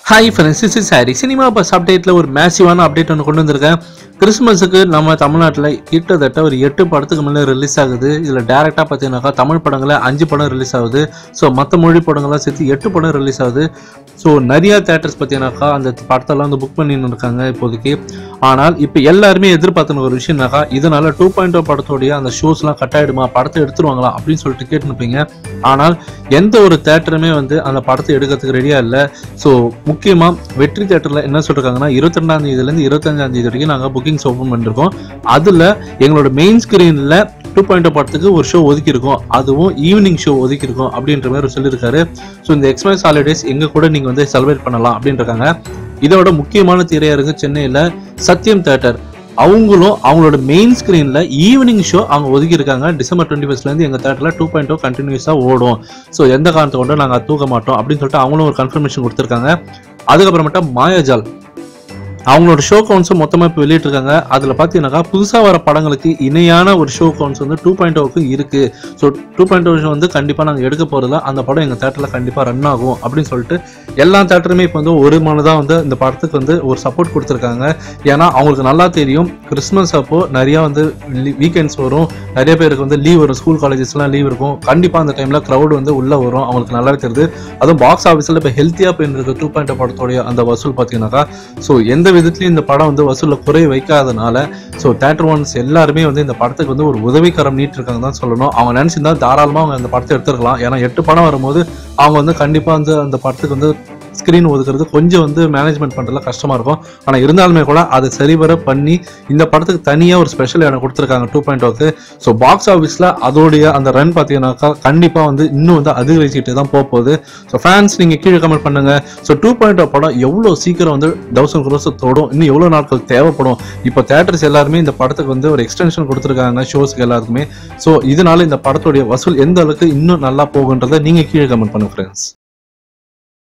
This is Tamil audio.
hi friends is sorry cinema buzz அப்டேட்டில் ஒரு மேசிவான அப்டேட் ஒன்று கொண்டு வந்திருக்கேன் கிறிஸ்மஸுக்கு நம்ம தமிழ்நாட்டில் கிட்டத்தட்ட ஒரு எட்டு படத்துக்கு மேலே ரிலீஸ் ஆகுது இதில் டேரெக்டாக பார்த்தீங்கன்னாக்கா தமிழ் படங்களில் அஞ்சு படம் ரிலீஸ் ஆகுது ஸோ மற்ற மொழி படங்கள்லாம் சேர்த்து எட்டு படம் ரிலீஸ் ஆகுது ஸோ நிறைய தேட்டர்ஸ் பார்த்தீங்கன்னாக்கா அந்த படத்தெல்லாம் வந்து புக் பண்ணின்னு இருக்காங்க இப்போதைக்கு ஆனால் இப்போ எல்லாருமே எதிர்பார்த்துன ஒரு விஷயம்னாக்கா இதனால டூ பாயிண்ட் ஓ படத்தோடைய அந்த ஷோஸ்லாம் கட் ஆயிடுமா படத்தை எடுத்துருவாங்களா அப்படின்னு சொல்லிட்டு கேட்டுருப்பீங்க ஆனால் எந்த ஒரு தேட்டருமே வந்து அந்த படத்தை எடுக்கிறதுக்கு ரெடியாக இல்லை ஸோ முக்கியமாக வெற்றி தேட்டரில் என்ன சொல்லிருக்காங்கன்னா இருபத்தி ரெண்டாம் தேதியிலேருந்து இருபத்தஞ்சாம் தேதி வரைக்கும் நாங்கள் புக்கிங்ஸ் ஓப்பன் பண்ணிருக்கோம் அதில் எங்களோட மெயின் ஸ்க்ரீனில் டூ பாயிண்ட் படத்துக்கு ஒரு ஷோ ஒதுக்கியிருக்கோம் அதுவும் ஈவினிங் ஷோ ஒதுக்கியிருக்கோம் அப்படின்ற மாதிரி அவர் சொல்லியிருக்காரு ஸோ இந்த எக்ஸ்பிரஸ் ஹாலிடேஸ் எங்க கூட நீங்கள் வந்து செலிப்ரேட் பண்ணலாம் அப்படின்னு இருக்காங்க இதோட முக்கியமான திரையா இருக்கு சென்னையில் சத்யம் தேட்டர் அவங்களும் அவங்களோட மெயின் ஸ்க்ரீனில் ஈவினிங் ஷோ அவங்க ஒதுக்கியிருக்காங்க டிசம்பர் டுவெண்ட்டி ஃபஸ்ட்லேருந்து எங்கள் தேட்டரில் டூ பாயிண்ட் டூ கண்டினியூஸாக ஓடும் ஸோ எந்த காரணத்தை கொண்டும் நாங்கள் தூக்க மாட்டோம் அப்படின்னு சொல்லிட்டு அவங்களும் ஒரு கன்ஃபர்மேஷன் கொடுத்துருக்காங்க அதுக்கப்புறமேட்டா மாயாஜால் அவங்களோட ஷோ கவுண்ட்ஸும் மொத்தமாக இப்போ வெளியிட்டிருக்காங்க அதில் பார்த்தீங்கன்னாக்கா புதுசாக வர படங்களுக்கு இணையான ஒரு ஷோ கவுண்ட்ஸ் வந்து டூ பாயிண்ட் ஓக்கு இருக்குது ஸோ டூ பாயிண்ட் ஓ வந்து கண்டிப்பாக நாங்கள் எடுக்க போகிறதுல அந்த படம் எங்கள் தேட்டரில் கண்டிப்பாக ரன் ஆகும் அப்படின்னு சொல்லிட்டு எல்லா தேட்டருமே இப்போ வந்து ஒரு மனதாக வந்து இந்த படத்துக்கு வந்து ஒரு சப்போர்ட் கொடுத்துருக்காங்க ஏன்னா அவங்களுக்கு நல்லா தெரியும் கிறிஸ்மஸ் அப்போ நிறையா வந்து வீக்கெண்ட்ஸ் வரும் நிறைய பேருக்கு வந்து லீவ் வரும் ஸ்கூல் காலேஜஸ்லாம் லீவ் இருக்கும் கண்டிப்பாக அந்த டைமில் க்ரௌட் வந்து உள்ளே வரும் அவங்களுக்கு நல்லாவே தெரியுது அதுவும் பாக்ஸ் ஆஃபீஸில் இப்போ ஹெல்த்தியாக போயிருக்க டூ பாயிண்ட் படத்தோடைய அந்த வசூல் பார்த்தீங்கன்னாக்கா ஸோ எந்த விதத்துலையும் இந்த படம் வந்து வசூலில் குறை வைக்காதனால ஸோ தேட்டர் ஒன்ஸ் எல்லாருமே வந்து இந்த படத்துக்கு வந்து ஒரு உதவிக்கரம் நீட்டிருக்காங்க தான் சொல்லணும் அவங்க நினச்சிருந்தா தாராளமாக அவங்க அந்த படத்தை எடுத்துருக்கலாம் ஏன்னா எட்டு படம் வரும்போது அவங்க வந்து கண்டிப்பாக வந்து அந்த படத்துக்கு வந்து ஸ்க்ரீன் ஒதுக்குறது கொஞ்சம் வந்து மேனேஜ்மெண்ட் பண்ணுறதுல கஷ்டமாக இருக்கும் ஆனால் இருந்தாலுமே கூட அதை சரிவர பண்ணி இந்த படத்துக்கு தனியாக ஒரு ஸ்பெஷல் இடம் கொடுத்துருக்காங்க டூ பாயிண்ட் ஓக்கு ஸோ பாக்ஸ் ஆஃபீஸில் அதோடைய அந்த ரன் பார்த்தீங்கன்னாக்கா கண்டிப்பாக வந்து இன்னும் வந்து அதிகரிச்சுட்டு தான் போக போகுது ஸோ ஃபேன்ஸ் நீங்கள் கீழே கமெண்ட் பண்ணுங்க ஸோ டூ பாயிண்ட் படம் எவ்வளோ சீக்கிரம் வந்து தௌசண்ட் க்ரோஸ் தொடும் இன்னும் எவ்வளோ நாட்கள் தேவைப்படும் இப்போ தேட்டர்ஸ் எல்லாருமே இந்த படத்துக்கு வந்து ஒரு எக்ஸ்டென்ஷன் கொடுத்துருக்காங்க ஷோஸ்க்கு எல்லாருக்குமே ஸோ இதனால இந்த படத்துடைய வசூல் எந்த அளவுக்கு இன்னும் நல்லா போகுன்றதை நீங்கள் கீழே கமெண்ட் பண்ணுங்க ஃப்ரெண்ட்ஸ்